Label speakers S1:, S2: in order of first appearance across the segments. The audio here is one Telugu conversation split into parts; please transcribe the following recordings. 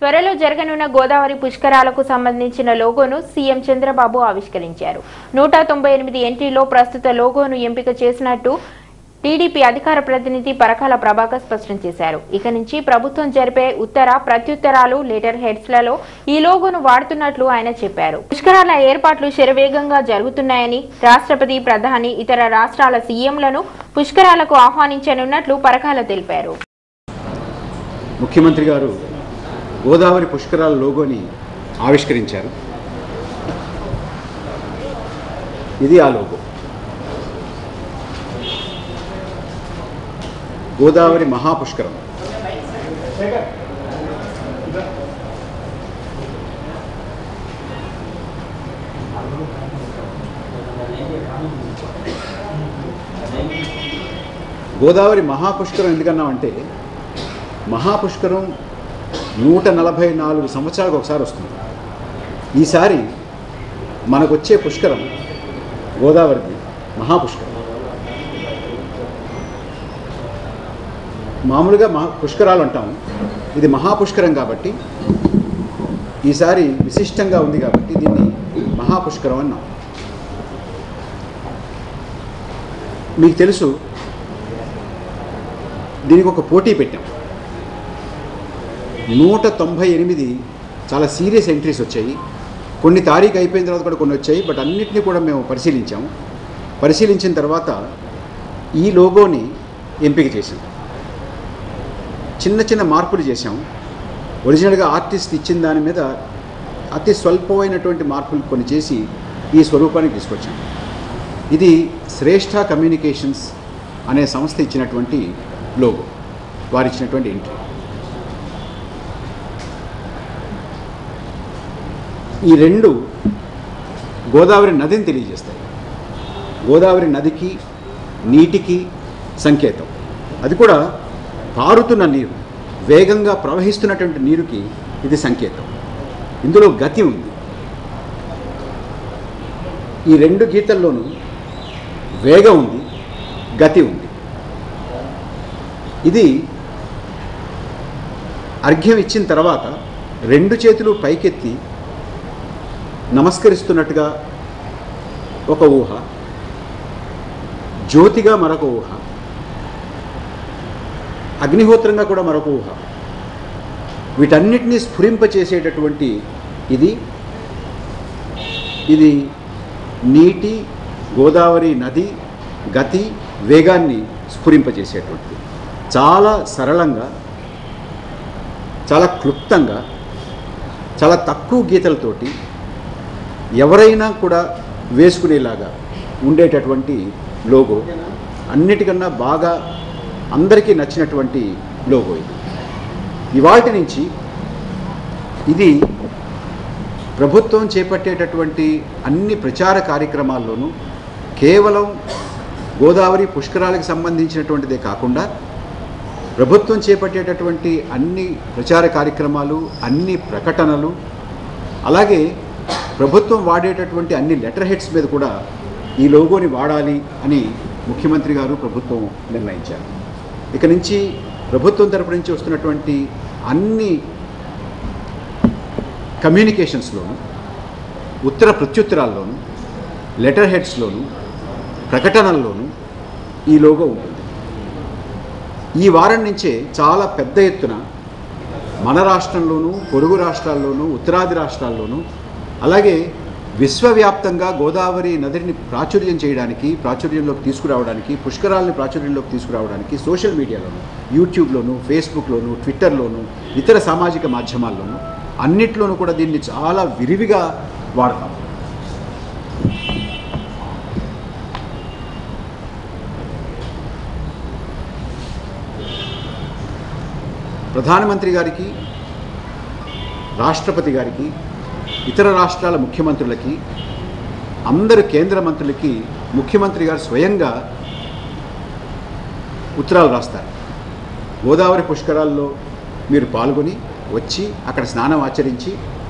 S1: త్వరలో జరగనున్న గోదావరి పుష్కరాలకు సంబంధించిన లోగోను సీఎం చంద్రబాబు ఆవిష్కరించారు నూట తొంభై ఎనిమిది ఎంట్రీలో ప్రస్తుత లోగోను ఎంపిక చేసినట్టు టీడీపీ అధికార ప్రతినిధి పరకాల ప్రభాకర్ స్పష్టం చేశారు ఇక నుంచి ప్రభుత్వం జరిపే ఉత్తర ప్రత్యుత్తరాలు లెటర్ హెడ్స్లలో ఈ లోగోను వాడుతున్నట్లు ఆయన చెప్పారు పుష్కరాల ఏర్పాట్లు శరవేగంగా జరుగుతున్నాయని రాష్ట్రపతి ప్రధాని ఇతర రాష్ట్రాల సీఎంలను పుష్కరాలకు ఆహ్వానించనున్నట్లు పరకాల తెలిపారు
S2: ముఖ్యమంత్రి గారు గోదావరి పుష్కరాల లోగోని ఆవిష్కరించారు ఇది ఆ లోగో గోదావరి మహాపుష్కరం గోదావరి మహాపుష్కరం ఎందుకన్నామంటే మహాపుష్కరం నూట నలభై నాలుగు సంవత్సరాలకు ఒకసారి వస్తుంది ఈసారి మనకు వచ్చే పుష్కరం గోదావరిది మహాపుష్కరం మామూలుగా మహా పుష్కరాలు అంటాం ఇది మహాపుష్కరం కాబట్టి ఈసారి విశిష్టంగా ఉంది కాబట్టి దీన్ని మహాపుష్కరం అన్నాం మీకు తెలుసు దీనికి ఒక పోటీ పెట్టాం నూట తొంభై ఎనిమిది చాలా సీరియస్ ఎంట్రీస్ వచ్చాయి కొన్ని తారీఖు అయిపోయిన తర్వాత కూడా కొన్ని వచ్చాయి బట్ అన్నిటినీ కూడా మేము పరిశీలించాము పరిశీలించిన తర్వాత ఈ లోగోని ఎంపిక చేసాం చిన్న చిన్న మార్పులు చేసాం ఒరిజినల్గా ఆర్టిస్ట్ ఇచ్చిన దాని మీద అతి స్వల్పమైనటువంటి మార్పులు కొన్ని చేసి ఈ స్వరూపానికి తీసుకొచ్చాం ఇది శ్రేష్ఠ కమ్యూనికేషన్స్ అనే సంస్థ ఇచ్చినటువంటి లోగో వారు ఇచ్చినటువంటి ఎంట్రీ ఈ రెండు గోదావరి నదిని తెలియజేస్తాయి గోదావరి నదికి నీటికి సంకేతం అది కూడా పారుతున్న నీరు వేగంగా ప్రవహిస్తున్నటువంటి నీరుకి ఇది సంకేతం ఇందులో గతి ఉంది ఈ రెండు గీతల్లోనూ వేగం ఉంది గతి ఉంది ఇది అర్ఘ్యం ఇచ్చిన తర్వాత రెండు చేతులు పైకెత్తి నమస్కరిస్తున్నట్టుగా ఒక ఊహ జ్యోతిగా మరొక ఊహ అగ్నిహోత్రంగా కూడా మరొక ఊహ వీటన్నిటినీ స్ఫురింపచేసేటటువంటి ఇది ఇది నీటి గోదావరి నది గతి వేగాన్ని స్ఫురింపజేసేటువంటిది చాలా సరళంగా చాలా క్లుప్తంగా చాలా తక్కువ గీతలతోటి ఎవరైనా కూడా వేసుకునేలాగా ఉండేటటువంటి లోగో అన్నిటికన్నా బాగా అందరికీ నచ్చినటువంటి లోగో ఇది ఇవాటి నుంచి ఇది ప్రభుత్వం చేపట్టేటటువంటి అన్ని ప్రచార కార్యక్రమాల్లోనూ కేవలం గోదావరి పుష్కరాలకు సంబంధించినటువంటిదే కాకుండా ప్రభుత్వం చేపట్టేటటువంటి అన్ని ప్రచార కార్యక్రమాలు అన్ని ప్రకటనలు అలాగే ప్రభుత్వం వాడేటటువంటి అన్ని లెటర్ హెడ్స్ మీద కూడా ఈ లోగోని వాడాలి అని ముఖ్యమంత్రి గారు ప్రభుత్వం నిర్ణయించారు ఇక నుంచి ప్రభుత్వం తరపు నుంచి వస్తున్నటువంటి అన్ని కమ్యూనికేషన్స్లోను ఉత్తర ప్రత్యుత్తరాల్లోనూ లెటర్ హెడ్స్లోను ప్రకటనల్లోనూ ఈ లోగో ఉంటుంది ఈ వారం నుంచే చాలా పెద్ద ఎత్తున మన రాష్ట్రంలోనూ పొరుగు రాష్ట్రాల్లోనూ ఉత్తరాది రాష్ట్రాల్లోనూ అలాగే విశ్వవ్యాప్తంగా గోదావరి నదిని ప్రాచుర్యం చేయడానికి ప్రాచుర్యంలోకి తీసుకురావడానికి పుష్కరాలని ప్రాచుర్యంలోకి తీసుకురావడానికి సోషల్ మీడియాలోను యూట్యూబ్లోను ఫేస్బుక్లోను ట్విట్టర్లోను ఇతర సామాజిక మాధ్యమాల్లోనూ అన్నిట్లోనూ కూడా దీన్ని చాలా విరివిగా వాడతాం ప్రధానమంత్రి గారికి రాష్ట్రపతి గారికి ఇతర రాష్ట్రాల ముఖ్యమంత్రులకి అందరు కేంద్ర మంత్రులకి ముఖ్యమంత్రి గారు స్వయంగా ఉత్తరాలు రాస్తారు గోదావరి పుష్కరాల్లో మీరు పాల్గొని వచ్చి అక్కడ స్నానం ఆచరించి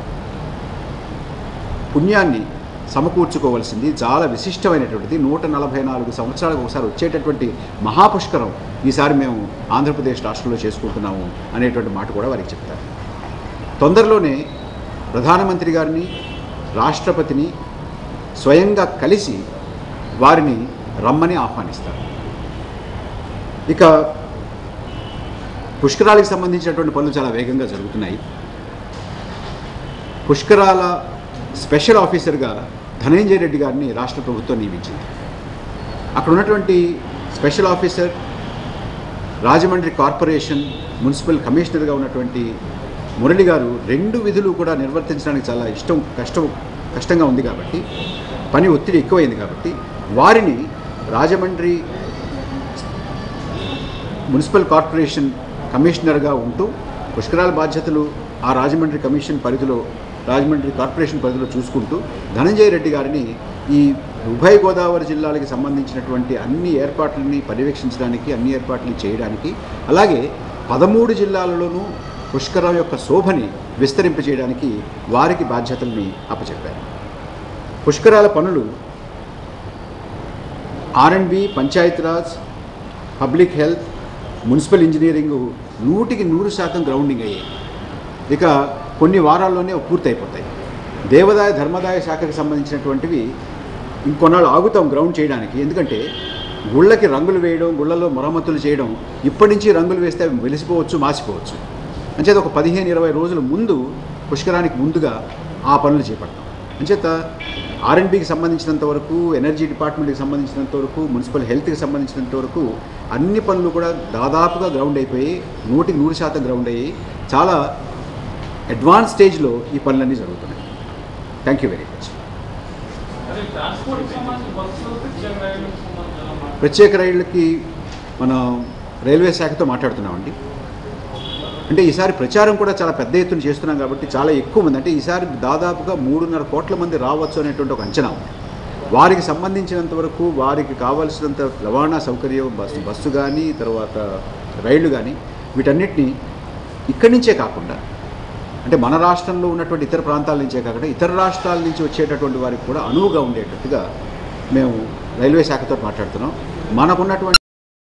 S2: పుణ్యాన్ని సమకూర్చుకోవాల్సింది చాలా విశిష్టమైనటువంటిది నూట నలభై నాలుగు సంవత్సరాలకు ఒకసారి వచ్చేటటువంటి మహాపుష్కరం ఈసారి మేము ఆంధ్రప్రదేశ్ రాష్ట్రంలో చేసుకుంటున్నాము అనేటువంటి మాట కూడా వారికి చెప్తారు తొందరలోనే ప్రధానమంత్రి గారిని రాష్ట్రపతిని స్వయంగా కలిసి వారిని రమ్మని ఆహ్వానిస్తారు ఇక పుష్కరాలకు సంబంధించినటువంటి పనులు చాలా వేగంగా జరుగుతున్నాయి పుష్కరాల స్పెషల్ ఆఫీసర్గా ధనంజయ రెడ్డి గారిని రాష్ట్ర ప్రభుత్వం నియమించింది అక్కడ ఉన్నటువంటి special officer Rajahmundry corporation municipal కమిషనర్గా ఉన్నటువంటి మురళి గారు రెండు విధులు కూడా నిర్వర్తించడానికి చాలా ఇష్టం కష్టం కష్టంగా ఉంది కాబట్టి పని ఒత్తిడి ఎక్కువైంది కాబట్టి వారిని రాజమండ్రి మున్సిపల్ కార్పొరేషన్ కమిషనర్గా ఉంటూ పుష్కరాల బాధ్యతలు ఆ రాజమండ్రి కమిషన్ పరిధిలో రాజమండ్రి కార్పొరేషన్ పరిధిలో చూసుకుంటూ ధనంజయ రెడ్డి గారిని ఈ ఉభయ గోదావరి జిల్లాలకు సంబంధించినటువంటి అన్ని ఏర్పాట్లని పర్యవేక్షించడానికి అన్ని ఏర్పాట్లని చేయడానికి అలాగే పదమూడు జిల్లాలలోనూ పుష్కరం యొక్క శోభని విస్తరింపజేయడానికి వారికి బాధ్యతల్ని అప్పచెప్పారు పుష్కరాల పనులు R and B Panchayati Raj public health municipal engineering నూటికి నూరు శాతం గ్రౌండింగ్ అయ్యాయి ఇక కొన్ని వారాల్లోనే పూర్తి అయిపోతాయి దేవాదాయ ధర్మదాయ శాఖకి సంబంధించినటువంటివి ఇంకొన్నాళ్ళు ఆగుతాం గ్రౌండ్ చేయడానికి ఎందుకంటే గుళ్ళకి రంగులు వేయడం గుళ్ళలో మరమ్మతులు చేయడం ఇప్పటి నుంచి రంగులు వేస్తే అవి వెలిసిపోవచ్చు మాసిపోవచ్చు అంచేత ఒక పదిహేను ఇరవై రోజుల ముందు పుష్కరానికి ముందుగా ఆ పనులు చేపడతాం అంచేత ఆర్ఎండ్బికి సంబంధించినంత వరకు ఎనర్జీ డిపార్ట్మెంట్కి సంబంధించినంత వరకు మున్సిపల్ హెల్త్కి సంబంధించినంత వరకు అన్ని పనులు కూడా దాదాపుగా గ్రౌండ్ అయిపోయి నూటికి నూరు శాతం గ్రౌండ్ అయ్యి చాలా అడ్వాన్స్ స్టేజ్లో ఈ పనులన్నీ జరుగుతున్నాయి థ్యాంక్ యూ వెరీ మచ్
S3: అదే ట్రాన్స్పోర్ట్ సంబంధించి బస్సులు ప్రత్యేక రైళ్లకు సంబంధించి ఎలా మాట్లాడారు?
S2: ప్రత్యేక రైళ్ళకి మనం రైల్వే శాఖతో మాట్లాడుతున్నామండి అంటే ఈసారి ప్రచారం కూడా చాలా పెద్ద ఎత్తున చేస్తున్నాం కాబట్టి చాలా ఎక్కువ మంది అంటే ఈసారి దాదాపుగా మూడున్నర కోట్ల మంది రావచ్చు అనేటువంటి ఒక అంచనా ఉంది వారికి సంబంధించినంత వరకు వారికి కావాల్సినంత రవాణా సౌకర్యం బస్సు బస్సు కానీ తర్వాత రైళ్లు కానీ వీటన్నిటిని ఇక్కడి నుంచే కాకుండా అంటే మన రాష్ట్రంలో ఉన్నటువంటి ఇతర ప్రాంతాల నుంచే కాకుండా ఇతర రాష్ట్రాల నుంచి వచ్చేటటువంటి వారికి కూడా అనువుగా ఉండేటట్టుగా మేము రైల్వే శాఖతో మాట్లాడుతున్నాం మనకున్నటువంటి